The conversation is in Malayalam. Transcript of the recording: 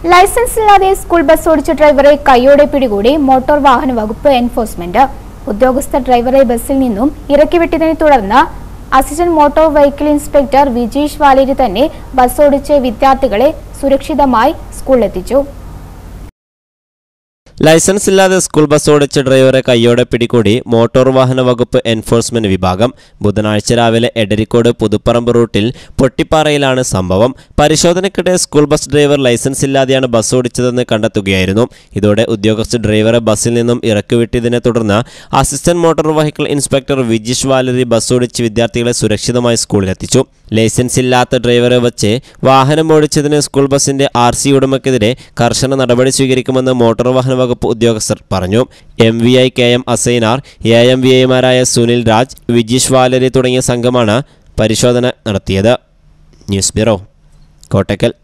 ലൈസൻസ് ഇല്ലാതെ സ്കൂൾ ബസ് ഓടിച്ച ഡ്രൈവറെ കൈയോടെ പിടികൂടി മോട്ടോർ വാഹന വകുപ്പ് എൻഫോഴ്സ്മെന്റ് ഉദ്യോഗസ്ഥ ഡ്രൈവറെ ബസ്സിൽ നിന്നും ഇറക്കിവിട്ടതിനെ തുടർന്ന് assistant motor vehicle inspector Vijeesh Valeri തന്നെ ബസ് ഓടിച്ച് വിദ്യാർത്ഥികളെ സുരക്ഷിതമായി സ്കൂളിലെത്തിച്ചു ലൈസൻസ് ഇല്ലാതെ സ്കൂൾ ബസ് ഓടിച്ച ഡ്രൈവറെ കൈയോടെ പിടികൂടി മോട്ടോർ വാഹന വകുപ്പ് എൻഫോഴ്സ്മെന്റ് വിഭാഗം ബുധനാഴ്ച രാവിലെ എടരിക്കോട് പുതുപ്പറമ്പ് റൂട്ടിൽ പൊട്ടിപ്പാറയിലാണ് സംഭവം പരിശോധനയ്ക്കിടെ സ്കൂൾ ബസ് ഡ്രൈവർ ലൈസൻസ് ഇല്ലാതെയാണ് ബസ് ഓടിച്ചതെന്ന് കണ്ടെത്തുകയായിരുന്നു ഇതോടെ ഉദ്യോഗസ്ഥ ഡ്രൈവറെ ബസ്സിൽ നിന്നും ഇറക്കിവിട്ടതിനെ തുടർന്ന് assistant motor vehicle inspector Vijish Valari bus ഓടിച്ച് വിദ്യാർത്ഥികളെ സുരക്ഷിതമായി സ്കൂളിലെത്തിച്ചു ലൈസൻസ് ഇല്ലാത്ത ഡ്രൈവറെ വച്ച് വാഹനം ഓടിച്ചതിന് സ്കൂൾ ബസിന്റെ ആർ സി ഉടമയ്ക്കെതിരെ കർശന നടപടി സ്വീകരിക്കുമെന്ന് മോട്ടോർ വാഹന വകുപ്പ് ഉദ്യോഗസ്ഥർ പറഞ്ഞു M V I K M Asainar A M V ഐമാരായ സുനിൽ രാജ് വിജീഷ് വാലരി തുടങ്ങിയ സംഘമാണ് പരിശോധന നടത്തിയത് ന്യൂസ് ബ്യൂറോ കോട്ടക്കൽ